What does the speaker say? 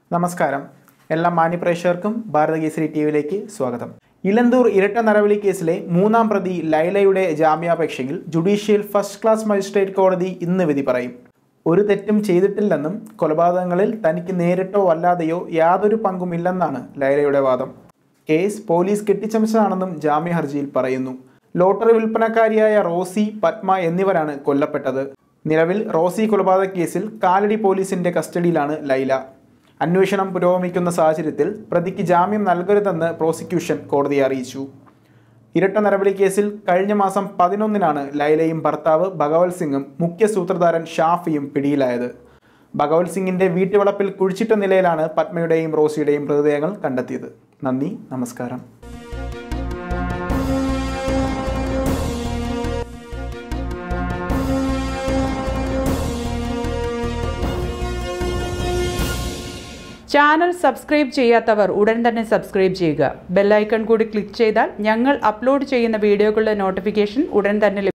നമസ്കാരം എല്ലാ മാന്യപ്രേക്ഷകർക്കും ഭാരതകേസരി ടി വിയിലേക്ക് സ്വാഗതം ഇലന്തൂർ ഇരട്ട നരവളി കേസിലെ മൂന്നാം പ്രതി ലൈലയുടെ ജാമ്യാപേക്ഷയിൽ ജുഡീഷ്യൽ ഫസ്റ്റ് ക്ലാസ് മജിസ്ട്രേറ്റ് കോടതി ഇന്ന് വിധി പറയും ഒരു തെറ്റും ചെയ്തിട്ടില്ലെന്നും കൊലപാതകങ്ങളിൽ തനിക്ക് നേരിട്ടോ അല്ലാതെയോ യാതൊരു പങ്കുമില്ലെന്നാണ് ലൈലയുടെ വാദം കേസ് പോലീസ് കെട്ടിച്ചമച്ചതാണെന്നും ജാമ്യ ഹർജിയിൽ പറയുന്നു ലോട്ടറി വിൽപ്പനക്കാരിയായ റോസി പത്മ എന്നിവരാണ് കൊല്ലപ്പെട്ടത് നിലവിൽ റോസി കൊലപാതക കേസിൽ കാലടി പോലീസിന്റെ കസ്റ്റഡിയിലാണ് ലൈല അന്വേഷണം പുരോഗമിക്കുന്ന സാഹചര്യത്തിൽ പ്രതിക്ക് ജാമ്യം നൽകരുതെന്ന് പ്രോസിക്യൂഷൻ കോടതിയെ അറിയിച്ചു ഇരട്ട നടപടി കേസിൽ കഴിഞ്ഞ മാസം പതിനൊന്നിനാണ് ലൈലയും ഭർത്താവ് ഭഗവത് സിംഗും മുഖ്യ സൂത്രധാരൻ ഷാഫിയും പിടിയിലായത് ഭഗവത് സിംഗിന്റെ വീട്ടുവളപ്പിൽ കുഴിച്ചിട്ട നിലയിലാണ് പത്മയുടെയും റോസിയുടെയും മൃതദേഹങ്ങൾ കണ്ടെത്തിയത് നന്ദി നമസ്കാരം ചാനൽ സബ്സ്ക്രൈബ് ചെയ്യാത്തവർ ഉടൻ തന്നെ സബ്സ്ക്രൈബ് ചെയ്യുക ബെല്ലൈക്കൺ കൂടി ക്ലിക്ക് ചെയ്താൽ ഞങ്ങൾ അപ്ലോഡ് ചെയ്യുന്ന വീഡിയോകളുടെ നോട്ടിഫിക്കേഷൻ ഉടൻ തന്നെ ലഭിക്കും